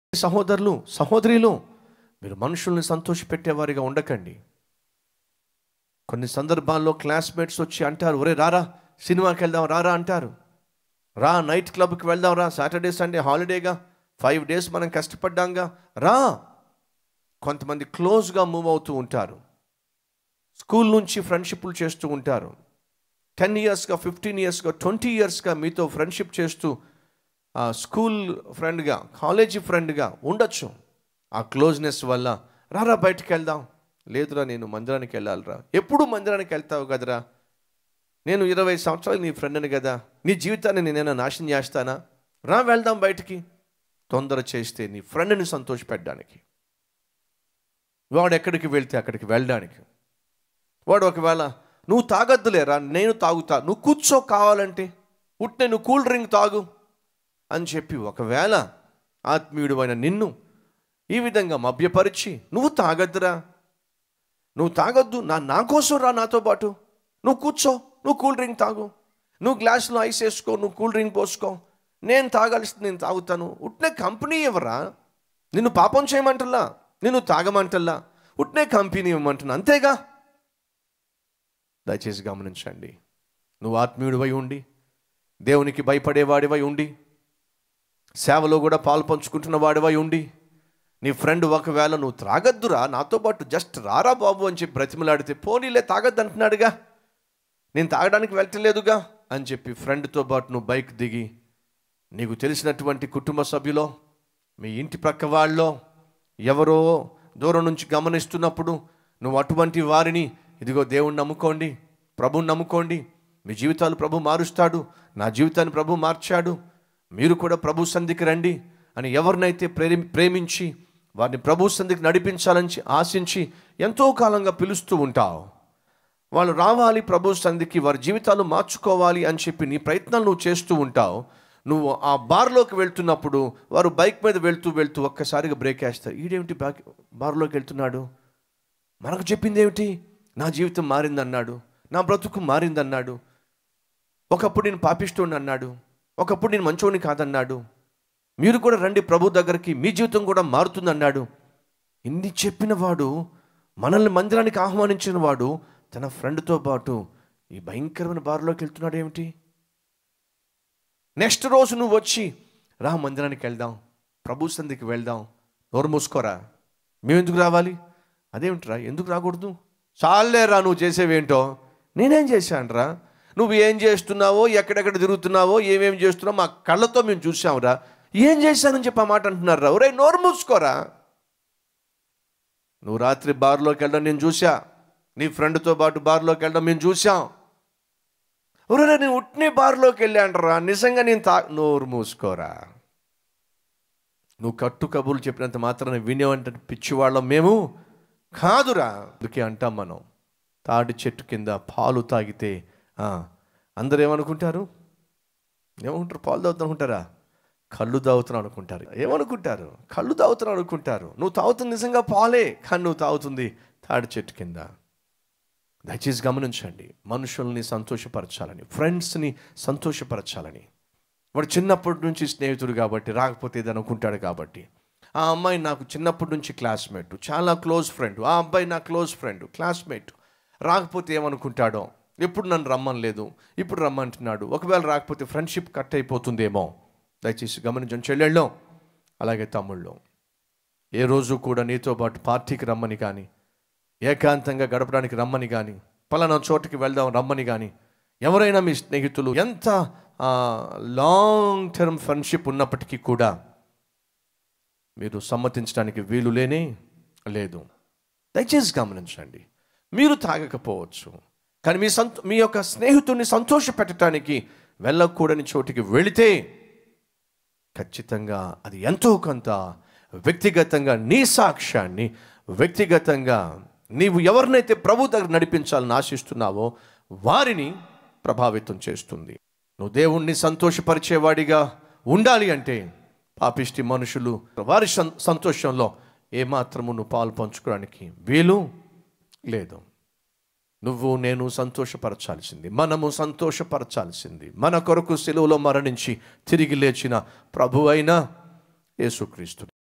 సహోదరులు సహోదరులు మీరు మనుషుల్ని సంతోషపెట్టేవారిగా ఉండకండి కొన్ని సందర్భాల్లో క్లాస్మేట్స్ వచ్చి అంటారు ఒరే రారా సినిమాకి వెళ్దాం రారా అంటారు రా నైట్ క్లబ్కి వెళ్దాం రా సాటర్డే సండే హాలిడేగా ఫైవ్ డేస్ మనం కష్టపడ్డాంగా రా కొంతమంది క్లోజ్గా మూవ్ అవుతూ ఉంటారు స్కూల్ నుంచి ఫ్రెండ్షిప్లు చేస్తూ ఉంటారు టెన్ ఇయర్స్గా ఫిఫ్టీన్ ఇయర్స్గా ట్వంటీ ఇయర్స్గా మీతో ఫ్రెండ్షిప్ చేస్తూ ఆ స్కూల్ ఫ్రెండ్గా కాలేజీ ఫ్రెండ్గా ఉండొచ్చు ఆ క్లోజ్నెస్ వల్ల రారా బయటికి వెళ్దాం లేదురా నేను మందిరానికి వెళ్ళాలిరా ఎప్పుడు మందిరానికి వెళ్తావు కదరా నేను ఇరవై సంవత్సరాలు నీ ఫ్రెండ్ని కదా నీ జీవితాన్ని నేనైనా నాశనం చేస్తానా రా వెళ్దాం బయటికి తొందర చేస్తే నీ ఫ్రెండ్ని సంతోషపెట్టడానికి వాడు ఎక్కడికి వెళ్తే అక్కడికి వెళ్ళడానికి వాడు ఒకవేళ నువ్వు తాగొద్దులేరా నేను తాగుతా నువ్వు కూర్చో కావాలంటే ఉట్నే నువ్వు కూల్ డ్రింక్ తాగు అని చెప్పి ఒకవేళ ఆత్మీయుడు అయిన నిన్ను ఈ విధంగా మభ్యపరిచి నువ్వు తాగద్దురా నువ్వు తాగొద్దు నా నా కోసం రా నాతో పాటు నువ్వు కూర్చో నువ్వు కూల్ డ్రింక్ తాగు నువ్వు గ్లాసులో ఐస్ వేసుకో నువ్వు కూల్ డ్రింక్ పోసుకో నేను తాగాల్సింది నేను తాగుతాను ఉట్నే కంపెనీ ఇవ్వరా నిన్ను పాపం చేయమంటల్లా నిన్ను తాగమంటల్లా ఉట్నే కంపెనీ ఇవ్వమంటున్నా అంతేగా దయచేసి గమనించండి నువ్వు ఆత్మీయుడివై ఉండి దేవునికి భయపడేవాడివై ఉండి సేవలో కూడా పాలు పంచుకుంటున్న వాడివై ఉండి నీ ఫ్రెండ్ ఒకవేళ నువ్వు త్రాగద్దురా నాతో పాటు జస్ట్ రారా బాబు అని చెప్పి బ్రతిమలాడితే పోనీలే తాగద్దు అంటున్నాడుగా నేను తాగడానికి వెళ్ళట్లేదుగా అని చెప్పి ఫ్రెండ్తో పాటు నువ్వు బైక్ దిగి నీకు తెలిసినటువంటి కుటుంబ సభ్యులో మీ ఇంటి ప్రక్క వాళ్ళలో ఎవరో దూరం నుంచి గమనిస్తున్నప్పుడు నువ్వు అటువంటి వారిని ఇదిగో దేవుణ్ణి నమ్ముకోండి ప్రభుని నమ్ముకోండి మీ జీవితాలు ప్రభు మారుస్తాడు నా జీవితాన్ని ప్రభు మార్చాడు మీరు కూడా ప్రభు సంధికి రండి అని ఎవరినైతే ప్రేమి ప్రేమించి వారిని ప్రభు సంధికి నడిపించాలని ఆశించి ఎంతో కాలంగా పిలుస్తూ ఉంటావు వాళ్ళు రావాలి ప్రభు సంధికి వారి జీవితాలు మార్చుకోవాలి అని చెప్పి నీ ప్రయత్నాలు నువ్వు చేస్తూ ఉంటావు నువ్వు ఆ బార్లోకి వెళ్తున్నప్పుడు వారు బైక్ మీద వెళ్తూ వెళ్తూ ఒక్కసారిగా బ్రేక్ వేస్తారు ఈడేమిటి బ్యాక్ బార్లోకి వెళ్తున్నాడు మనకు చెప్పింది ఏమిటి నా జీవితం మారిందన్నాడు నా బ్రతుకు మారిందన్నాడు ఒకప్పుడు నేను పాపిస్తోండి అన్నాడు ఒకప్పుడు నేను మంచోని కాదన్నాడు మీరు కూడా రండి ప్రభు దగ్గరికి మీ జీవితం కూడా మారుతుందన్నాడు ఇన్ని చెప్పిన వాడు మనల్ని మందిరానికి ఆహ్వానించిన వాడు తన ఫ్రెండ్తో పాటు ఈ భయంకరమైన బారులోకి వెళ్తున్నాడు ఏమిటి నెక్స్ట్ రోజు నువ్వు వచ్చి రా మందిరానికి వెళ్దాం ప్రభు సంధికి వెళ్దాం నోరు మూసుకోరా మేము ఎందుకు రావాలి అదేమిట్రా ఎందుకు రాకూడదు చాలే రా నువ్వు చేసేవేంటో నేనేం చేశానురా నువ్వు ఏం చేస్తున్నావో ఎక్కడెక్కడ తిరుగుతున్నావో ఏమేం చేస్తున్నావో మా కళ్ళతో మేము చూసాంరా ఏం చేశానని చెప్పి ఆ మాట అంటున్నారు రా ఒరే నోరు మూసుకోరా నువ్వు రాత్రి బార్లోకి వెళ్ళడం నేను చూసా నీ ఫ్రెండ్తో పాటు బార్లోకి వెళ్ళడం మేము చూసాం ఒరే నేను ఉట్నే బార్లోకి వెళ్ళాంటరా నిజంగా నేను తా నోరు మూసుకోరా నువ్వు కట్టు కబుర్లు చెప్పినంత మాత్రాన వినేవంటే పిచ్చివాళ్ళం మేము కాదురా అందుకే అంటాం మనం తాటి చెట్టు కింద పాలు తాగితే ఆ, అందరూ ఏమనుకుంటారు ఏమనుకుంటారు పాలు తాగుతాను అనుకుంటారా కళ్ళు తాగుతున్నావు అనుకుంటారు ఏమనుకుంటారు కళ్ళు తాగుతున్నావు అనుకుంటారు నువ్వు తాగుతుంది నిజంగా పాలే కానీ నువ్వు తాగుతుంది తాడి చెట్టు కింద దయచేసి గమనించండి మనుషుల్ని సంతోషపరచాలని ఫ్రెండ్స్ని సంతోషపరచాలని వాడు చిన్నప్పటి నుంచి స్నేహితుడు కాబట్టి రాకపోతే ఏదో అనుకుంటాడు కాబట్టి ఆ అమ్మాయి నాకు చిన్నప్పటి నుంచి క్లాస్మేట్ చాలా క్లోజ్ ఫ్రెండ్ ఆ అబ్బాయి నా క్లోజ్ ఫ్రెండ్ క్లాస్మేట్ రాకపోతే ఏమనుకుంటాడో ఎప్పుడు నన్ను రమ్మనలేదు ఇప్పుడు రమ్మంటున్నాడు ఒకవేళ రాకపోతే ఫ్రెండ్షిప్ కట్ అయిపోతుందేమో దయచేసి గమనించండి చెల్లెళ్ళం అలాగే తమ్ముళ్ళు ఏ రోజు కూడా నీతో పాటు పార్టీకి రమ్మని కానీ ఏకాంతంగా గడపడానికి రమ్మని కానీ పలానా చోటుకి వెళ్దాం రమ్మని కానీ ఎవరైనా మీ స్నేహితులు ఎంత లాంగ్ టర్మ్ ఫ్రెండ్షిప్ ఉన్నప్పటికీ కూడా మీరు సమ్మతించడానికి వీలు లేనే లేదు దయచేసి గమనించండి మీరు తాగకపోవచ్చు కానీ మీ సంతో మీ యొక్క స్నేహితుడిని సంతోష పెట్టడానికి వెళ్ళకూడని చోటికి వెళితే ఖచ్చితంగా అది ఎంతో కొంత వ్యక్తిగతంగా నీ సాక్ష్యాన్ని వ్యక్తిగతంగా నీవు ఎవరినైతే ప్రభు దగ్గర నడిపించాలని ఆశిస్తున్నావో వారిని ప్రభావితం చేస్తుంది నువ్వు దేవుణ్ణి సంతోషపరిచేవాడిగా ఉండాలి అంటే పాపిష్టి మనుషులు వారి సం- సంతోషంలో ఏమాత్రము నువ్వు పాలు పంచుకోవడానికి వీలు లేదు నువ్వు నేను సంతోషపరచాల్సింది మనము సంతోషపరచాల్సింది మన కొరకు సెలువులో మరణించి తిరిగి లేచిన ప్రభు అయిన యేసుక్రీస్తు